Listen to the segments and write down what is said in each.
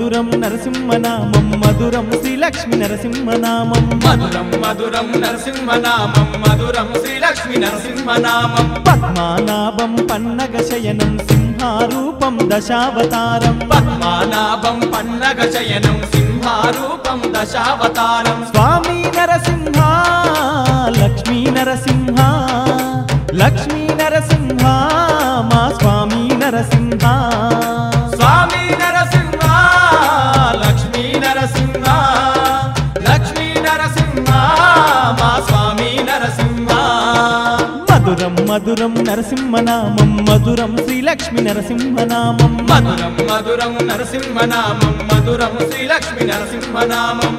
మధురం నరసింహనామం మధురం శ్రీలక్ష్మి నరసింహనామం మధురం మధురం నరసింహనామం మధురం శ్రీలక్ష్మి నరసింహనామం పద్మానాభం పన్నగ శయనం సింహారూపం దశావతారం పద్మానాభం పన్నగ శయనం సింహారూపం దశావతారం స్వామి నరసింహ లక్ష్మీ నరసింహ లక్ష్మీ నరసింహ మా స్వామి నరసింహ స్వామి నరసింహ లక్ష్మీ నరసింహ లక్ష్మీ నరసింహ మా స్వామి నరసింహ మధురం మధురం నరసింహనామం మధురం శ్రీలక్ష్మి నరసింహనామం మధురం మధురం నరసింహనామం మధురం శ్రీలక్ష్మి నరసింహనామం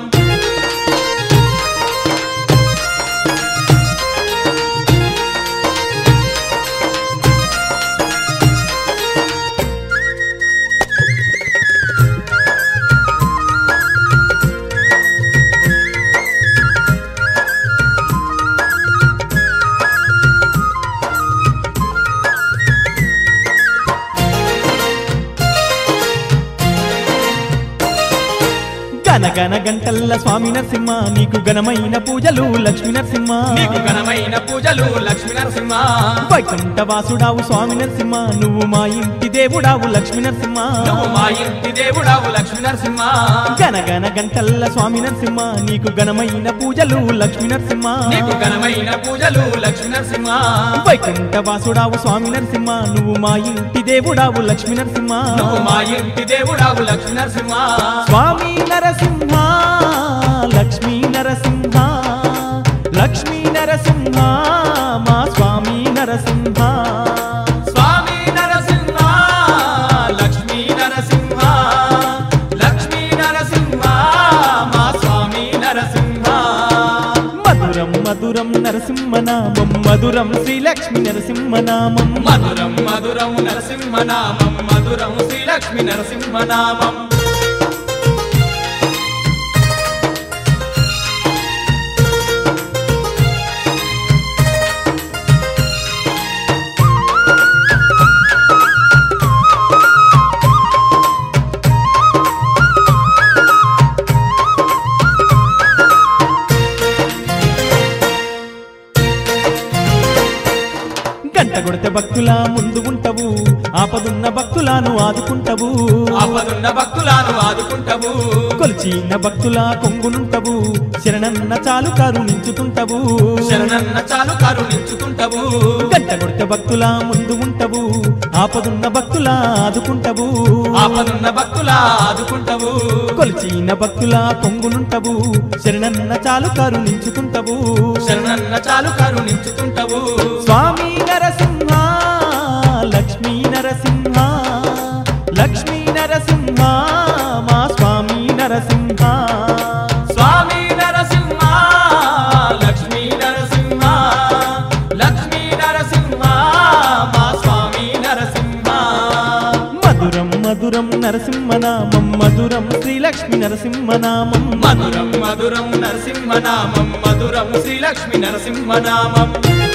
గన గన గంటల్ల స్వామి నరసింహ నీకు ఘనమైన పూజలు లక్ష్మీ నరసింహ నీకు ఘనమైన పూజలు లక్ష్మీ నరసింహ వైకుంఠ వాసుడావు స్వామి నరసింహ నువ్వు మా ఇంటి దేవుడావు లక్ష్మీ నరసింహ నువ్వు మా ఇంటి దేవుడావు లక్ష్మీ నరసింహ గన గన గంటల్ల స్వామి నరసింహ నీకు ఘనమైన పూజలు లక్ష్మీ నరసింహ నీకు ఘనమైన పూజలు లక్ష్మీ నరసింహ వైకుంఠ వాసుడావు స్వామి నరసింహ నువ్వు మా ఇంటి దేవుడావు లక్ష్మీ నరసింహ నువ్వు మా ఇంటి దేవుడావు లక్ష్మీ నరసింహ స్వామి నరసింహ లక్ష్మీ నరసింహ లక్ష్మీ నరసింహ మా స్వామి నరసింహ స్వామి నరసింహ లక్ష్మీ నరసింహ లక్ష్మీ నరసింహ మా స్వామి నరసింహ మధురం మధురం నరసింహనామం మధురం శ్రీలక్ష్మి నరసింహనామం మధురం మధురం నరసింహనామం మధురం శ్రీలక్ష్మి నరసింహనామం గంట కొడితే భక్తుల ముందు ఉంటవు ఆపదున్న భక్తులను ఆదుకుంటవు ఆపదున్న భక్తులను ఆదుకుంటవు కొలిచిన భక్తుల కొంగునుంటవు శరణన్న చాలు కారు నించుతుంటవు శరణన్న చాలు కరుణించుకుంటవు గంట కొడితే భక్తుల ముందు ఉంటవు ఆపదున్న భక్తుల ఆదుకుంటవు ఆపదున్న భక్తుల ఆదుకుంటవు కొలిచిన భక్తుల కొంగునుంటవు శరణన్న చాలు కారు నించుతుంటవు శరణన్న చాలు కరుణించుకుంటవు స్వామి నరసింహ లక్ష్మీ నరసింహ లక్ష్మీ నరసింహ మా స్వామి నరసింహ స్వామి నరసింహ లక్ష్మీ నరసింహ లక్ష్మీ నరసింహ మా స్వామి నరసింహ మధురం మధురం నరసింహనామం మధురం శ్రీలక్ష్మి నరసింహనామం మధురం మధురం నరసింహనామం మధురం శ్రీలక్ష్మి నరసింహనామం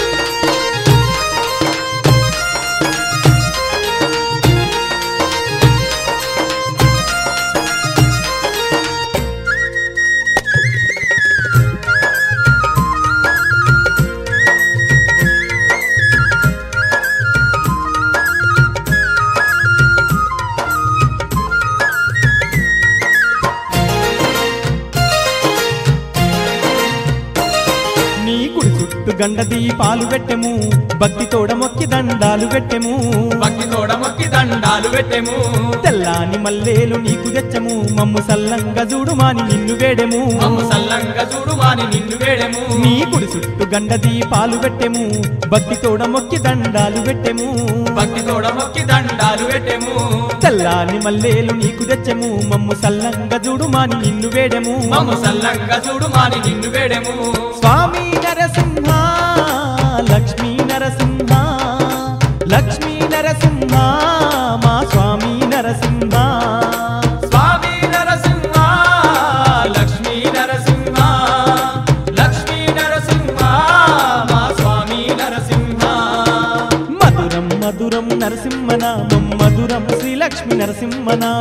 నీ గుడి చుట్టూ గండ దీపాలు పెట్టెము భక్తి తోడ మొక్కి దండాలు పెట్టెము భక్తి తోడ మొక్కి దండాలు పెట్టెము తెల్లాని మల్లేలు నీకు తెచ్చము మమ్ము సల్లంగా చూడుమాని నిన్ను వేడెము మమ్ము సల్లంగా చూడు మాని నిన్ను వేడెము నీ గుడి చుట్టూ గండ దీపాలు పెట్టెము భక్తి తోడ మొక్కి దండాలు పెట్టెము భక్తి తోడ మొక్కి దండాలు పెట్టెము తెల్లాని మల్లేలు నీకు తెచ్చము మమ్ము సల్లంగా చూడుమాని నిన్ను వేడెము మమ్ము సల్లంగా చూడు మాని నిన్ను వేడెము స్వామి నరసింహ లక్ష్మీ నరసింహ లక్ష్మీ నరసింహ మా స్వామి నరసింహ స్వామి నరసింహ లక్ష్మీ నరసింహ లక్ష్మీ నరసింహ మా స్వామి నరసింహ మధురం మధురం నరసింహనామం మధురం శ్రీలక్ష్మి నరసింహనామం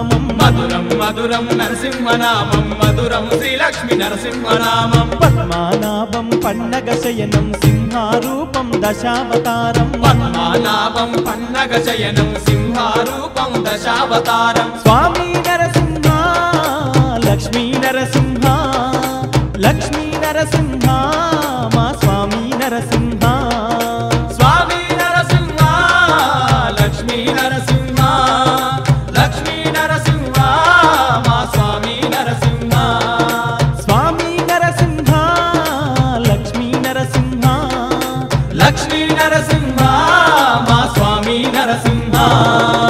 మధురం మధురం నరసింహనామం మధురం శ్రీలక్ష్మి నరసింహనామం పద్మానాభం పన్నగ శయనం సింహారూపం దశావతారం పద్మానాభం పన్నగ శయనం సింహారూపం దశావతారం స్వామి నరసింహ లక్ష్మీ నరసింహ లక్ష్మీ నరసింహ మా స్వామి నరసింహ స్వామి నరసింహ లక్ష్మీ నరసింహ లక్ష్మీ నరసింహ మా స్వామి నరసింహ స్వామి నరసింహ లక్ష్మీ నరసింహ లక్ష్మీ నరసింహ మా స్వామి నరసింహ